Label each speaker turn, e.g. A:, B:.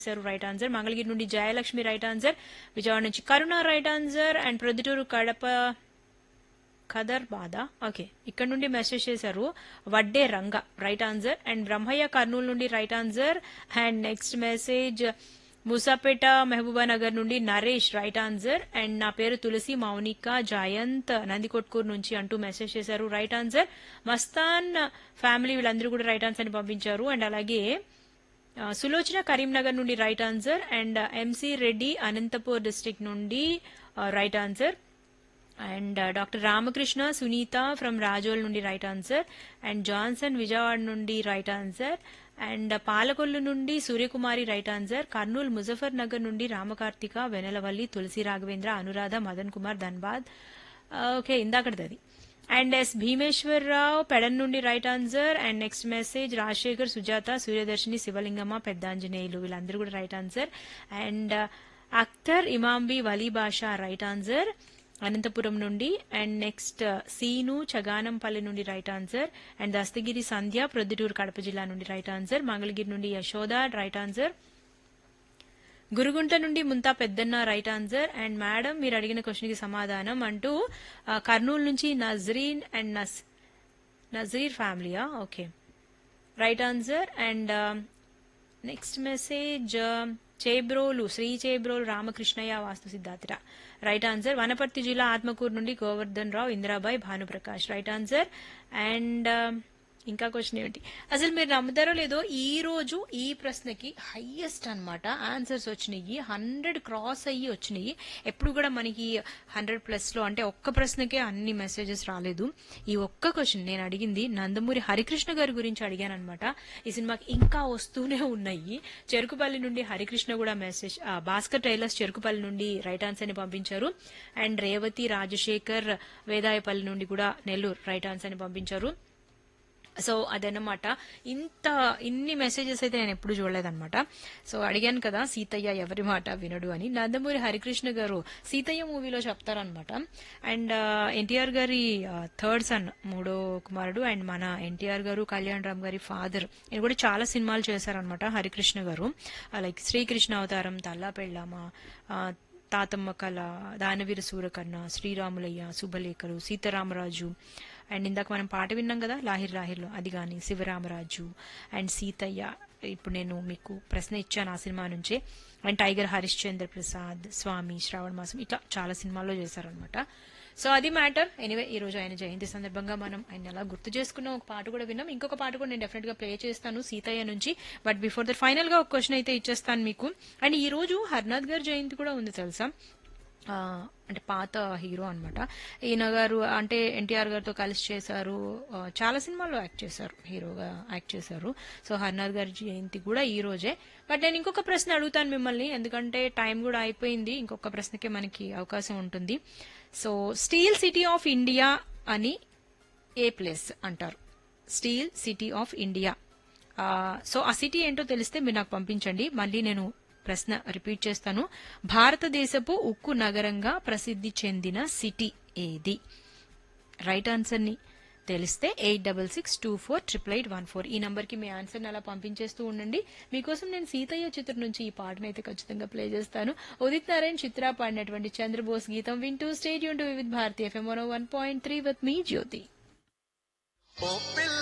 A: చేశారు right answer Mangalagiri నుండి Jayalakshmi right answer Vijayawada నుంచి Karuna right answer and Proddatur Kadapa Khadar బాధ ఓకే ఇక్కడ నుండి మెసేజ్ చేశారు Vadde Ranga right answer and Brahmaiah Kurnool నుండి right answer and next message Musapeta Mahabubnagar నుండి నరేష్ రైట్ ఆన్సర్ అండ్ నా పేరు తులసి మౌనిక జయంత్ నందికొట్కూరు నుంచి అంటూ మెసేజ్ చేశారు రైట్ ఆన్సర్ మస్తాన్ ఫ్యామిలీ వీళ్ళందరూ కూడా రైట్ ఆన్సర్ ని పంపించారు అండ్ అలాగే ఆ, సులోచన కరీంనగర్ నుండి right answer and MC Reddy Anantapur district నుండి right answer and doctor Ramakrishna Sunitha from Razole నుండి right answer and Johnson Vijayawada నుండి రైట్ ఆన్సర్ అండ్ పాలకొల్లు నుండి Suryakumari right answer Kurnool Muzaffarnagar నుండి రామకార్తిక వెనలవల్లి తులసి రాఘవేంద్ర అనురాధ మదన్ కుమార్ ధన్బాద్ ఓకే ఇందాకటిది అది అండ్ ఎస్ భీమేశ్వరరావు పెడన్ నుండి right answer and next message Rajasekhar Sujatha Suryadarshini Sivalingamma Peddanjaneyulu వీళ్ళందరూ కూడా right answer and Akhtar Imambi Vali Basha right answer Anantapuram నుండి అండ్ నెక్స్ట్ సీను చగానంపల్లి నుండి right answer and Dasthagiri Sandhya Proddatur Kadapa జిల్లా నుండి రైట్ ఆన్సర్ మంగళగిరి నుండి యశోద రైట్ ఆన్సర్ గురుగుంట నుండి ముంతా పెద్దన్న రైట్ ఆన్సర్ అండ్ మేడం మీరు అడిగిన క్వశ్చన్ కి సమాధానం అంటూ ఆ, కర్నూలు నుంచి నజరీన్ అండ్ నస్ నజరీర్ ఫ్యామిలీయా okay right answer and next message Chebrolu Shri Chebrolu Ramakrishnaiah వాస్తు సిద్ధార్థ రైట్ ఆన్సర్ వనపర్తి జిల్లా ఆత్మకూరు నుండి Govardhan Rao Indirabai Bhanuprakash right answer and ఇంకా క్వశ్చన్ ఏమిటి అసలు మీరు నమ్ముతారో లేదో ఈ రోజు ఈ ప్రశ్నకి హైయెస్ట్ అన్నమాట ఆన్సర్స్ వచ్చినాయి హండ్రెడ్ క్రాస్ అయ్యి వచ్చినాయి ఎప్పుడు కూడా మనకి హండ్రెడ్ ప్లస్ లో అంటే ఒక్క ప్రశ్నకే అన్ని మెసేజెస్ రాలేదు ఈ ఒక్క క్వశ్చన్ నేను అడిగింది నందమూరి హరికృష్ణ గారి గురించి అడిగాను అనమాట ఈ సినిమాకి ఇంకా వస్తూనే ఉన్నాయి చెరుకుపల్లి నుండి హరికృష్ణ కూడా మెసేజ్ ఆ, భాస్కర్ టైలర్స్ చెరుకుపల్లి నుండి రైట్ ఆన్సర్ ని పంపించారు అండ్ రేవతి రాజశేఖర్ వేదాయపల్లి నుండి కూడా నెల్లూరు రైట్ ఆన్సర్ ని పంపించారు సో అదనమాట ఇంత ఇన్ని మెసేజెస్ అయితే నేను ఎప్పుడు చూడలేదన్నమాట సో అడిగాను కదా సీతయ్య ఎవరి మాట వినడు అని నందమూరి హరికృష్ణ గారు సీతయ్య మూవీలో చెప్తారనమాట అండ్ ఎన్టీఆర్ గారి థర్డ్ సన్ మూడో కుమారుడు అండ్ మన ఎన్టీఆర్ గారు కళ్యాణ్ రామ్ గారి ఫాదర్ ఈయన కూడా చాలా సినిమాలు చేశారనమాట హరికృష్ణ గారు లైక్ శ్రీకృష్ణ అవతారం తల్లా పెళ్ళామ ఆ, తాతమ్మ కళ దానవీర సూరకర్ణ శ్రీరాములయ్య శుభలేఖలు సీతారామరాజు అండ్ ఇందాక మనం పాట విన్నాం కదా లాహిర్ లాహిర్లో అది కానీ శివరామరాజు అండ్ సీతయ్య ఇప్పుడు నేను మీకు ప్రశ్న ఇచ్చాను ఆ సినిమా నుంచే అండ్ టైగర్ హరిశ్చంద్ర ప్రసాద్ స్వామి శ్రావణ మాసం ఇట్లా చాలా సినిమాల్లో చేశారనమాట సో అది మ్యాటర్ ఎనీవే ఈ రోజు ఆయన జయంతి సందర్భంగా మనం ఆయన ఎలా గుర్తు చేసుకున్న ఒక పాట కూడా విన్నాం ఇంకొక పాట కూడా నేను డెఫినెట్ గా ప్లే చేస్తాను సీతయ్య నుంచి బట్ బిఫోర్ దట్ ఫైనల్ గా ఒక క్వశ్చన్ అయితే ఇచ్చేస్తాను మీకు అండ్ ఈ రోజు హర్నాథ్ గారి జయంతి కూడా ఉంది తెలుసా ఆ, అంటే పాత హీరో అన్నమాట ఈయన గారు అంటే ఎన్టీఆర్ గారితో కలిసి చేశారు ఆ, చాలా సినిమాల్లో యాక్ట్ చేశారు హీరోగా యాక్ట్ చేశారు సో హర్నాథ్ గారి జయంతి కూడా ఈ రోజే బట్ నేను ఇంకొక ప్రశ్న అడుగుతాను మిమ్మల్ని ఎందుకంటే టైం కూడా అయిపోయింది ఇంకొక ప్రశ్నకే మనకి అవకాశం ఉంటుంది so steel city of India అని ఏ ప్లేస్ అంటారు స్టీల్ సిటీ ఆఫ్ ఇండియా ఆ, సో ఆ సిటీ ఏంటో తెలిస్తే మీరు నాకు పంపించండి మళ్ళీ నేను ప్రశ్న రిపీట్ చేస్తాను భారతదేశపు ఉక్కు నగరంగా ప్రసిద్ధి చెందిన సిటీ ఏది రైట్ ఆన్సర్ ని తెలిస్తే eight double six two four triple eight one four ఈ నంబర్ కి మీ ఆన్సర్ అలా పంపించేస్తూ ఉండండి మీకోసం నేను సీతయ్య చిత్రం నుంచి ఈ పాటను అయితే ఖచ్చితంగా ప్లే చేస్తాను ఉదిత్ నారాయణ్ చిత్ర పాడినటువంటి చంద్రబోస్ గీతం వింటూ stadium to with Bharatiya FM one point three with మీ జ్యోతి
B: ఓ పిల్ల